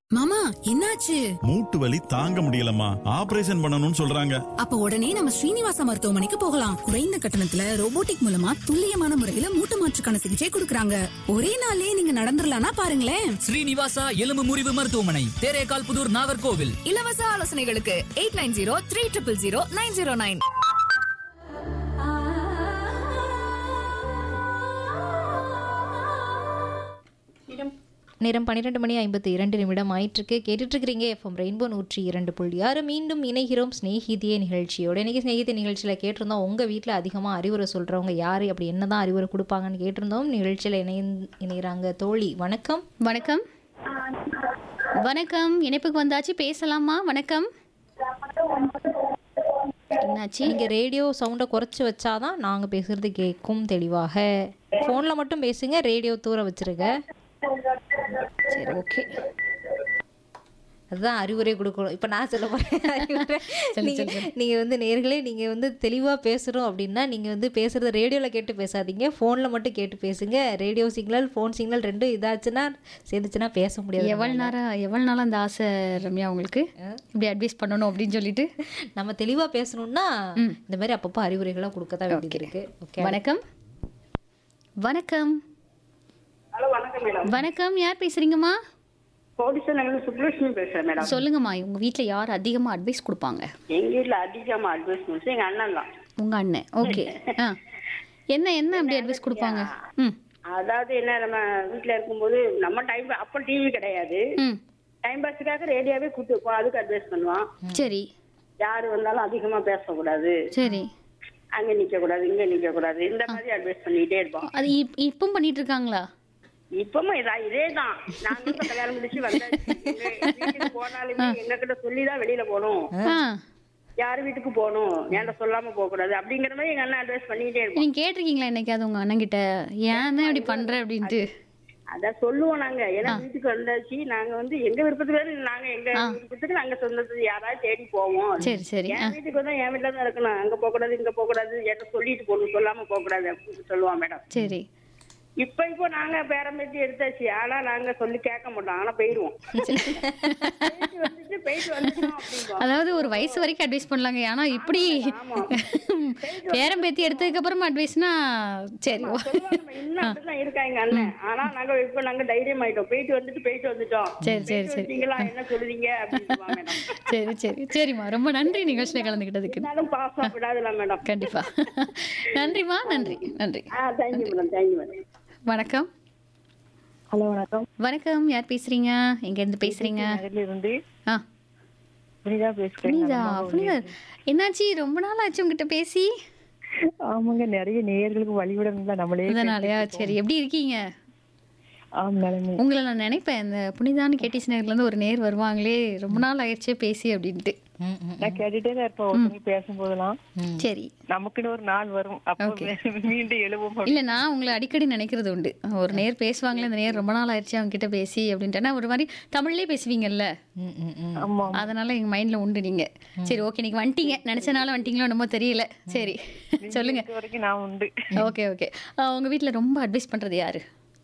மாமா என்னாச்சு மூட்டு வலி தாங்க முடியலம்மா ஆபரேஷன் பண்ணணும்னு சொல்றாங்க அப்ப உடனே நம்ம ஸ்ரீனிவாசா மருத்துவமனைக்கு போகலாம் குறைந்த கட்டணத்துல ரோபோட்டிக் மூலமா துல்லியமான முறையில மூட்டு மாற்றுக்கான சிகிச்சை கொடுக்கறாங்க ஒரே நாள்லயே நீங்க நடந்துடலாம்னா பாருங்களேன் ஸ்ரீனிவாசா எலும்பு முறிவு மருத்துவமனை தேரேகால் புதூர் நாகர்கோவில் இலவச ஆலோசனைகளுக்கு eight nine zero three triple zero nine zero nine நேரம் பன்னிரெண்டு மணி ஐம்பத்தி இரண்டு நிமிடம் ஆயிட்டிருக்கு கேட்டுட்டு இருக்கிறீங்க எஃப்எம் ரெயின்போ நூற்றி இரண்டு புள்ளி ஆறு மீண்டும் இணைகிறோம் ஸ்நேகிதியே நிகழ்ச்சியோட இன்னைக்கு ஸ்நேகிதி நிகழ்ச்சியில் கேட்டிருந்தோம் உங்கள் வீட்டில் அதிகமாக அறிவுரை சொல்கிறவங்க யார் அப்படி என்ன தான் அறிவுரை கொடுப்பாங்கன்னு கேட்டிருந்தோம் நிகழ்ச்சியில் இணை இணைகிறாங்க தோழி வணக்கம் வணக்கம் வணக்கம் இணைப்புக்கு வந்தாச்சு பேசலாமா வணக்கம் என்னாச்சு நீங்கள் ரேடியோ சவுண்டை குறைச்சி வச்சாதான் நாங்கள் பேசுகிறது கேட்கும் தெளிவாக ஃபோனில் மட்டும் பேசுங்க ரேடியோ தூர வச்சிருங்க சரி ஓகே அதுதான் அறிவுரை கொடுக்கணும் இப்போ நான் சொல்ல போகிறேன் அறிவுரை நீங்கள் நீங்கள் வந்து நேர்களே நீங்கள் வந்து தெளிவாக பேசுகிறோம் அப்படின்னா நீங்கள் வந்து பேசுகிறத ரேடியோவில் கேட்டு பேசாதீங்க ஃபோனில் மட்டும் கேட்டு பேசுங்க ரேடியோ சிக்னல் ஃபோன் சிக்னல் ரெண்டும் இதாச்சுன்னா சேர்ந்துச்சுன்னா பேச முடியாது எவ்வளவு நேரம் எவ்வளவு நாள் அந்த ஆசை ரம்யா உங்களுக்கு இப்படி அட்வைஸ் பண்ணணும் அப்படின்னு சொல்லிட்டு நம்ம தெளிவாக பேசணும்னா இந்த மாதிரி அப்பப்போ அறிவுரைகளாக கொடுக்க தான் வேண்டியது இருக்கு ஓகே வணக்கம் வணக்கம் ஹலோ வணக்கம் மேடம் வணக்கம் யார் பேசுறீங்கம்மா போலீஸ் நகர் சுப்லட்சுமி பேசுறேன் மேடம் சொல்லுங்கம்மா உங்க வீட்ல யார் அதிகமா அட்வைஸ் கொடுப்பாங்க எங்க வீட்ல அதிகமா அட்வைஸ் பண்ணுச்சு எங்க அண்ணன் தான் உங்க அண்ணன் ஓகே ஆ என்ன என்ன அப்படி அட்வைஸ் கொடுப்பாங்க ம் அதாவது என்ன நம்ம வீட்ல இருக்கும்போது நம்ம டைம் அப்ப டிவி கிடையாது ம் டைம் பாஸுக்காக ரேடியோவே கூட்டு அதுக்கு அட்வைஸ் பண்ணுவான் சரி யாரு வந்தாலும் அதிகமா பேசக்கூடாது சரி அங்க நிக்க கூடாது இங்க நிக்க கூடாது இந்த மாதிரி அட்வைஸ் பண்ணிட்டே இருப்போம் அது இப் இப்போ பண்ணிட்டு இருக்காங்களா இப்பவும் இதா இதேதான் நாங்க இப்ப கல்யாணம் முடிச்சு வந்தாச்சு எங்க வீட்டுக்கு போனாலுமே எங்க கிட்ட சொல்லிதான் வெளியில போகணும் ஆ யார் வீட்டுக்கு போகணும் ஏன்டா சொல்லாம போக கூடாது அப்படிங்கிற மாதிரி எங்க அண்ணன் அட்வைஸ் பண்ணிட்டே இருப்போம் நீங்க கேட்டிருக்கீங்களா என்னைக்காவது உங்க அண்ணன் கிட்ட ஏன் தான் இப்படி பண்ற அப்படின்ட்டு அதான் சொல்லுவோம் நாங்க ஏன்னா வீட்டுக்கு வந்தாச்சு நாங்க வந்து எங்க விருப்பத்துக்கு நாங்க எங்க விருப்பத்துக்கு நாங்க சொந்தத்துக்கு யாராவது தேடி போவோம் சரி சரி ஆ என் வீட்டுக்கு வந்தா என் வீட்டுல தான் இருக்கணும் அங்க போக கூடாது இங்க போக கூடாது என்கிட்ட சொல்லிட்டு போகணும் சொல்லாம போக கூடாது அப்படின்னு சொல்லுவான் மேடம் சரி இப்ப இப்போ நாங்க பேரம்பேத்தி எடுத்தாச்சு ஆனா நாங்க சொல்லி கேட்க மாட்டோம் ஆனா போயிருவோம் போயிட்டு வந்துட்டு போயிட்டு வந்துட்டோம் அப்படிம்போம் அதாவது ஒரு வயசு வரைக்கும் அட்வைஸ் பண்ணலாங்க ஆனா இப்படி ஆமா. பேரம் பேத்தி எடுத்ததுக்கு அப்புறமா அட்வைஸ்னா சரி ஓ. சொல்லுவாங்க, நம்ம இன்னும் அப்படிதான் இருக்காங்க அண்ணன் ஆனா நாங்க இப்ப நாங்க தைரியம் ஆயிட்டோம் போயிட்டு வந்துட்டு போயிட்டு வந்துட்டோம் சரி, சரி, போயிட்டு சரி. வந்தீங்களா என்ன சொல்லுவீங்க அப்படின்னு மேடம் சரி சரி சரிம்மா ரொம்ப நன்றி நிகழ்ச்சியில கலந்துக்கிட்டதுக்கு இருந்தாலும் பாசம் விடாதுல மேடம் கண்டிப்பா நன்றிம்மா நன்றி நன்றி ஆ தேங்க்யூ மேடம் தேங்க்யூ மேடம் வணக்கம் ஹலோ வணக்கம் வணக்கம் யார் பேசுறீங்க எங்க இருந்து பேசுறீங்க நகர்ல இருந்து ஆ புனிதா பேசுறேன் புனிதா புனிதா என்னாச்சு ரொம்ப நாள் ஆச்சு உங்ககிட்ட பேசி ஆமாங்க நிறைய நேயர்களுக்கு வழிவிடணும் நம்மளே அதனாலயா சரி எப்படி இருக்கீங்க ஆம் நிலைமை உங்களை நான் நினைப்பேன் இந்த புனிதான்னு கேட்டிஸ் நகர்ல இருந்து ஒரு நேர் வருவாங்களே ரொம்ப நாள் ஆயிடுச்சே பேசி அப்படின்ட்டு நான் கேட்டுட்டே தான் இருப்பேன் ஒருத்தவங்க பேசும்போதெல்லாம் சரி நமக்குன்னு ஒரு நாள் வரும் அப்போ மீண்டும் எழுவும் இல்ல நான் உங்களை அடிக்கடி நினைக்கிறது உண்டு ஒரு நேர் பேசுவாங்களே இந்த நேர் ரொம்ப நாள் ஆயிடுச்சு அவங்க கிட்ட பேசி அப்படின்ட்டு ஆனா ஒரு மாதிரி தமிழ்லயே பேசுவீங்கல்ல ஆமா அதனால எங்க மைண்ட்ல உண்டு நீங்க சரி ஓகே நீங்க வந்துட்டீங்க நினைச்சனால வந்துட்டீங்களோ என்னமோ தெரியல சரி சொல்லுங்க இது வரைக்கும் நான் உண்டு ஓகே ஓகே உங்க வீட்ல ரொம்ப அட்வைஸ் பண்றது யாரு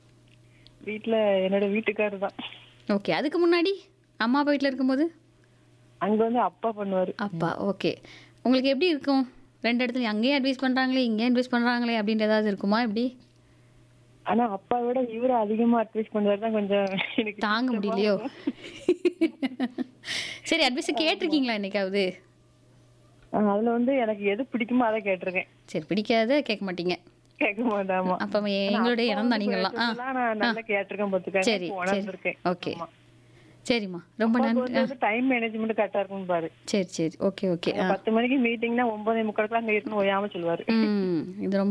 வீட்டுல என்னோட வீட்டுக்காரர் தான் ஓகே அதுக்கு முன்னாடி அம்மா அப்பா வீட்ல இருக்கும்போது அங்க வந்து அப்பா பண்ணுவாரு அப்பா ஓகே உங்களுக்கு எப்படி இருக்கும் ரெண்டு இடத்துல அங்கேயும் அட்வைஸ் பண்றாங்களே இங்கேயும் அட்வைஸ் பண்றாங்களே அப்படின்ற ஏதாவது இருக்குமா எப்படி ஆனா அப்பா விட இவரு அதிகமா அட்வைஸ் பண்ணுவாரு தான் கொஞ்சம் எனக்கு தாங்க முடியலையோ சரி அட்வைஸ் கேட்டிருக்கீங்களா என்னைக்காவது ஆ, அதுல வந்து எனக்கு எது பிடிக்குமோ அதை கேட்டிருக்கேன் சரி பிடிக்காத கேட்க மாட்டீங்க கேட்க மாட்டாமா அப்ப எங்களுடைய இடம் தான் நீங்களாம் ஆ நான் நல்லா கேட்டிருக்கேன் பாத்துக்க சரி சரி உணர்ந்திருக்கேன் ஓகே சரிம்மா ரொம்ப நன்றி ஆ, டைம் மேனேஜ்மெண்ட் கரெக்டா இருக்கும் பாரு சரி சரி ஓகே ஓகே ஆ பத்து மணிக்கு மீட்டிங்னா ஒன்பதே முக்காலுக்குலாம் அங்க இருக்கணும் ஓயாம சொல்லுவாரு ம் இது ரொம்ப